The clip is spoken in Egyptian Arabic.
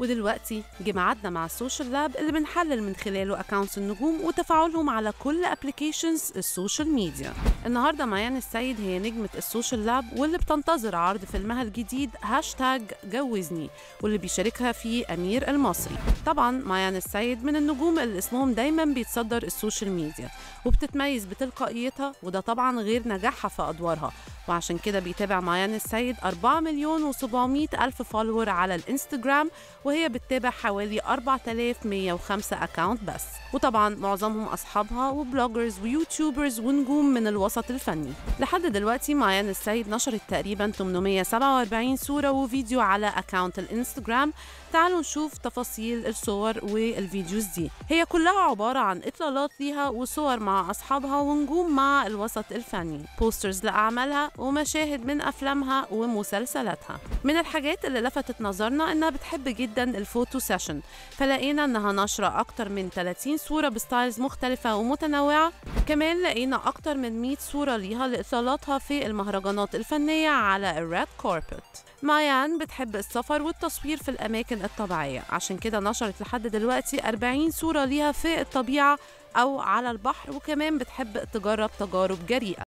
ودلوقتي جه ميعادنا مع السوشيال لاب اللي بنحلل من خلاله اكونتس النجوم وتفاعلهم على كل ابلكيشنز السوشيال ميديا النهارده ميان السيد هي نجمة السوشيال لاب واللي بتنتظر عرض فيلمها الجديد هاشتاج جوزني واللي بيشاركها فيه أمير المصري طبعا ميان السيد من النجوم اللي اسمهم دايما بيتصدر السوشيال ميديا وبتتميز بتلقائيتها وده طبعا غير نجاحها في أدوارها وعشان كده بيتابع ميان السيد 4 مليون و700 ألف فولور على الانستجرام وهي بتتابع حوالي 4105 أكاونت بس وطبعا معظمهم أصحابها وبلوجرز ويوتيوبرز ونجوم من الوسط الفني لحد دلوقتي ميان السيد نشرت تقريبا 847 صورة وفيديو على أكاونت الانستجرام تعالوا نشوف تفاصيل الصور والفيديوز دي هي كلها عبارة عن إطلالات ليها وصور مع أصحابها ونجوم مع الوسط الفني بوسترز لأعمالها ومشاهد من أفلامها ومسلسلاتها من الحاجات اللي لفتت نظرنا إنها بتحب جدا الفوتو سيشن فلقينا إنها نشرة أكتر من 30 صورة بستايلز مختلفة ومتنوعة كمان لقينا أكتر من 100 صورة ليها لإطلالاتها في المهرجانات الفنية على الريد كوربت مايان بتحب السفر والتصوير في الأماكن الطبيعية عشان كده نشرت لحد دلوقتي 40 صورة ليها في الطبيعة أو على البحر وكمان بتحب تجرب تجارب جريئة